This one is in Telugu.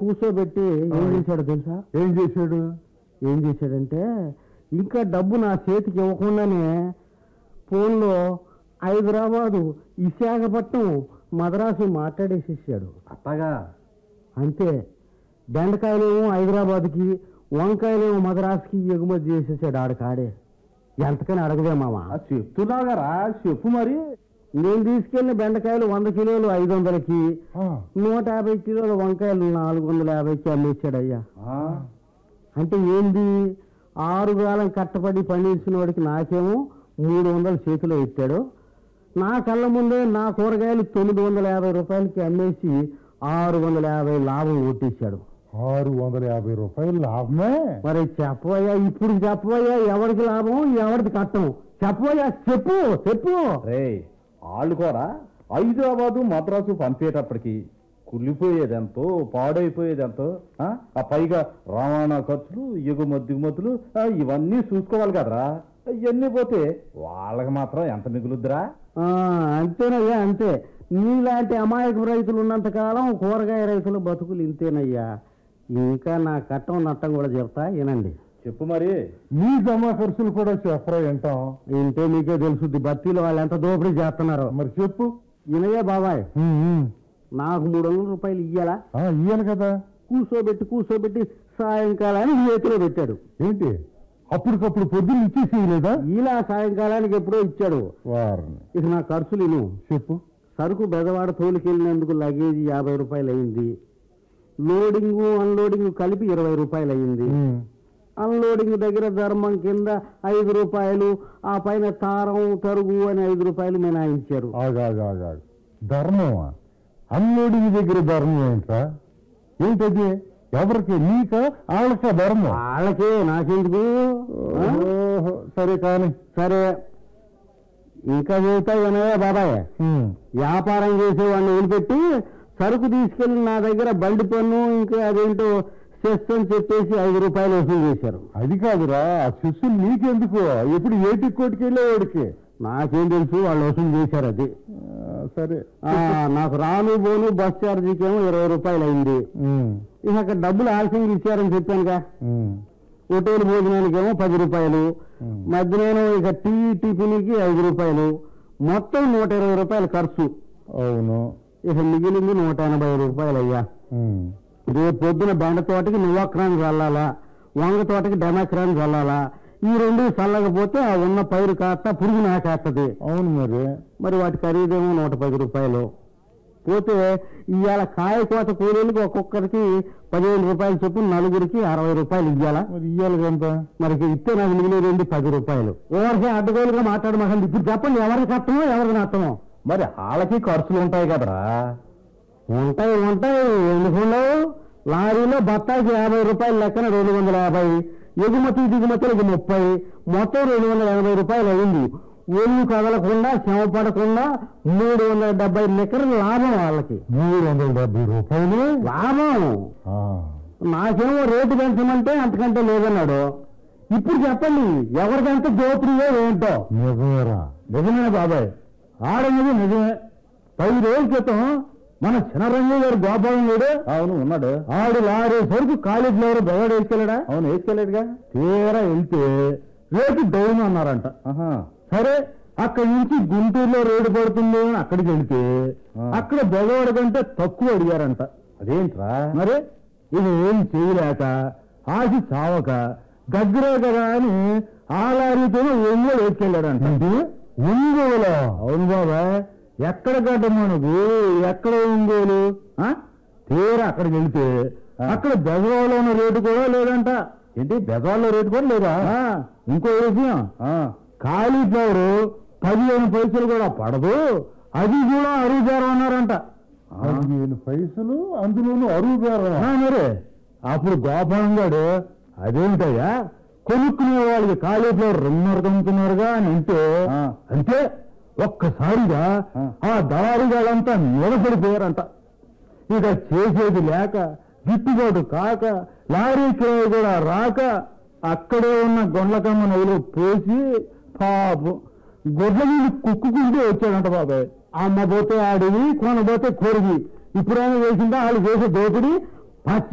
కూర్చోబెట్టి ఏం చేశాడో తెలుసా ఏం చేశాడు ఏం చేశాడంటే ఇంకా డబ్బు నా చేతికి ఇవ్వకుండానే ఫోన్లో హైదరాబాదు విశాఖపట్నం మద్రాసు మాట్లాడేసేసాడు అట్టగా అంతే బెండకాయలేమో హైదరాబాద్కి వంకాయలేమో మద్రాసుకి ఎగుమతి చేసేసాడు ఆడకాడే ఎంతకని అడగదే మామ ఆ చెప్తున్నాగారా చెప్పు మరి నేను తీసుకెళ్లిన బెండకాయలు వంద కిలోలు ఐదు వందలకి ఆ, నూట యాభై కిలోల వంకాయలు నాలుగు వందల యాభైకి అమ్మేశాడు అయ్యా ఆ, అంటే ఏంది ఆరుగాలం కట్టపడి పండించిన వాడికి నాకేమో మూడు వందలు చేతిలో ఇచ్చాడు నా కళ్ళ ముందే నా కూరగాయలు తొమ్మిది వందల యాభై రూపాయలకి అమ్మేసి ఆరు వందల యాభై లాభం కొట్టేశాడు ఆరు వందల యాభై రూపాయలు లాభమే మరి చెప్పవయ్యా ఇప్పుడు చెప్పవయ్యా ఎవరికి లాభం ఎవరికి కట్టం చెప్పవయ్యా చెప్పు చెప్పు రే వాళ్ళు కూడా హైదరాబాదు మద్రాసు పంపేటప్పటికి కుళ్ళిపోయేదెంతో పాడైపోయేదెంతో ఆ? ఆ పైగా రవాణా ఖర్చులు ఎగుమతి దిగుమతులు ఆ, ఇవన్నీ చూసుకోవాలి కదరా ఇవన్నీ పోతే వాళ్ళకి మాత్రం ఎంత మిగులుద్దిరా ఆ, అంతేనయ్యా అంతే నీలాంటి అమాయక రైతులు ఉన్నంత కాలం కూరగాయ రైతుల బతుకులు ఇంతేనయ్యా ఇంకా నా కట్టం నట్టం కూడా చెప్తా వినండి చెప్పు మరి మీ జమా ఖర్చులు కూడా చెప్పరా వింటాం ఇంటే మీకే తెలుసుద్ది బత్తీలో వాళ్ళు ఎంత దోపిడీ చేస్తున్నారు మరి చెప్పు వినయ్యా బాబాయ్ ఉమ్, ఉమ్. నాకు మూడు వందల రూపాయలు ఇయ్యాలా ఆ, ఇయ్యాను కదా కూర్చోబెట్టి కూర్చోబెట్టి సాయంకాలానికి చేతిలో పెట్టాడు ఏంటి అప్పటికప్పుడు పొద్దున్న ఇచ్చేసేయలేదా ఇలా సాయంకాలానికి ఎప్పుడో ఇచ్చాడు వారిని ఇక నా ఖర్చులు ఇను చెప్పు సరుకు బెదవాడ తోలుకెళ్ళినందుకు లగేజీ యాభై రూపాయలు అయింది లోడింగు అన్లోడింగ్ కలిపి ఇరవై రూపాయలు అయింది ఉమ్. అన్లోడింగ్ దగ్గర ధర్మం కింద ఐదు రూపాయలు ఆ పైన తారం తరుగు అని ఐదు రూపాయలు మినాయించారు ఆగాగాగాగు ధర్మమా అన్లోడింగ్ దగ్గర ధర్మం ఏంట్రా ఏంటది ఎవరికి నీక వాళ్ళక ధర్మం వాళ్ళకే నాకెందుకు ఆ? ఓహో, సరే కానీ సరే ఇంకా చెబుతా వినవే బాబాయ్ ఉమ్. వ్యాపారం చేసేవాడిని వదిలిపెట్టి సరుకు తీసుకెళ్లి నా దగ్గర బండి పన్ను ఇంకా అదేంటో సెస్ అని చెప్పేసి ఐదు రూపాయలు వసూలు చేశారు అది కాదురా ఆ శిష్యులు నీకెందుకు ఎప్పుడు ఏటి కోటికి వెళ్ళేవాడికి నాకేం తెలుసు వాళ్ళు వసూలు చేశారు అది ఆ, సరే ఆ, నాకు రాను పోను బస్ ఛార్జీకి ఏమో ఇరవై రూపాయలు అయింది ఉమ్, ఇక అక్కడ డబ్బులు ఆలస్యంగా ఇచ్చారని చెప్పానుగా ఉమ్, హోటల్ భోజనానికి ఏమో పది రూపాయలు ఉమ్. మధ్యాహ్నం ఇక టీ టిఫిన్కి ఐదు రూపాయలు మొత్తం నూట ఇరవై రూపాయలు ఖర్చు అవును ఇక మిగిలింది నూట ఎనభై రూపాయలు అయ్యా ఉమ్, రేపు పొద్దున బెండ తోటకి నువ్వక్రాన్ని చల్లాలా వంగ తోటకి డెమక్రాన్ని చల్లాలా ఈ రెండు చల్లకపోతే ఆ ఉన్న పైరు కాస్త పురుగు నాకేస్తుంది అవును మరి మరి వాటి ఖరీదేమో నూట పది రూపాయలు పోతే ఇవాళ కాయ కోత కూలీలకు ఒక్కొక్కరికి పదిహేను రూపాయలు చొప్పున నలుగురికి అరవై రూపాయలు ఇవ్వాలా మరి ఇయ్యాలి ఎంత మరి ఇస్తే నాకు మిగిలిన పది రూపాయలు ఎవరికి అడ్డగోలుగా మాట్లాడమాకండి ఇప్పుడు చెప్పండి ఎవరికి కట్టమో ఎవరికి నష్టమో మరి వాళ్ళకి ఖర్చులు ఉంటాయి కదరా ఉంటాయి ఉంటాయి ఎందుకు ఉండవు లారీలో బత్తాయికి యాభై రూపాయలు లెక్కన రెండు వందల యాభై ఎగుమతి దిగుమతులకు ముప్పై మొత్తం రెండు వందల ఎనభై రూపాయలు అయింది ఒళ్ళు కదలకుండా శ్రమ పడకుండా మూడు వందల డెబ్బై నికర లాభం వాళ్ళకి మూడు వందల డెబ్బై రూపాయలు లాభం ఆ, నాకేమో రేటు పెంచమంటే అంతకంటే లేదన్నాడు ఇప్పుడు చెప్పండి ఎవరికంత దోపిడియో ఏంటో నిజమేరా నిజమే బాబాయ్ ఆడన్నది నిజమే పది రోజుల క్రితం మన చినరంగు గారు గోపాలం లేడు అవును ఉన్నాడు ఆడు లారీ సరుకు కాలేజ్ లో బెగడ వేసుకెళ్ళడా అవును వేసుకెళ్ళాడుగా తీరా వెళ్తే రేటు డౌన్ అన్నారంట ఆహా సరే అక్కడి నుంచి గుంటూరులో రేటు పడుతుంది అని అక్కడికి వెళ్తే ఆ. అక్కడ బెగవాడ కంటే తక్కువ అడిగారంట అదేంట్రా మరి ఇది ఏం చేయలేక ఆశి చావక దగ్గరే కదా అని ఆ లారీతోనే ఒంగోలు వేసుకెళ్ళాడంట ఒంగోలు అవును బాబా ఎక్కడ గడ్డ మనకు ఎక్కడ ఒంగోలు ఆ? తీరా అక్కడికి వెళ్తే ఆ. అక్కడ బెజవాడలో ఉన్న రేటు కూడా లేదంట ఏంటి బెజవాళ్ళలో రేటు కూడా లేదా ఆ, ఇంకో విషయం ఆ, కాలీఫ్లవర్ పదిహేను పైసలు కూడా పడదు అది కూడా అరుగారు అన్నారంట పదిహేను పైసలు అందులోనూ అరువు బేరం ఆ, మరి అప్పుడు గోపాలం గారు అదేంటయ్యా కొనుక్కునే వాళ్ళకి కాలీఫ్లవర్ రెండున్నరకు అమ్ముతున్నారుగా అని అంటే ఆ. అంటే ఒక్కసారిగా ఆ. ఆ దారిగాళ్ళంతా నిలబడిపోయారంట ఇక చేసేది లేక గిట్టుబాటు కాక లారీ కిరాయి కూడా రాక అక్కడే ఉన్న గొండ్లకమ్మ నదిలో పోసి పాపం గొడ్ల మీద కుక్కుకుంటూ వచ్చాడంట బాబాయ్ అమ్మ పోతే ఆడివి కొనబోతే కొరిగి ఇప్పుడైనా వేసిందా వాళ్ళు చేసే దోపిడి పచ్చి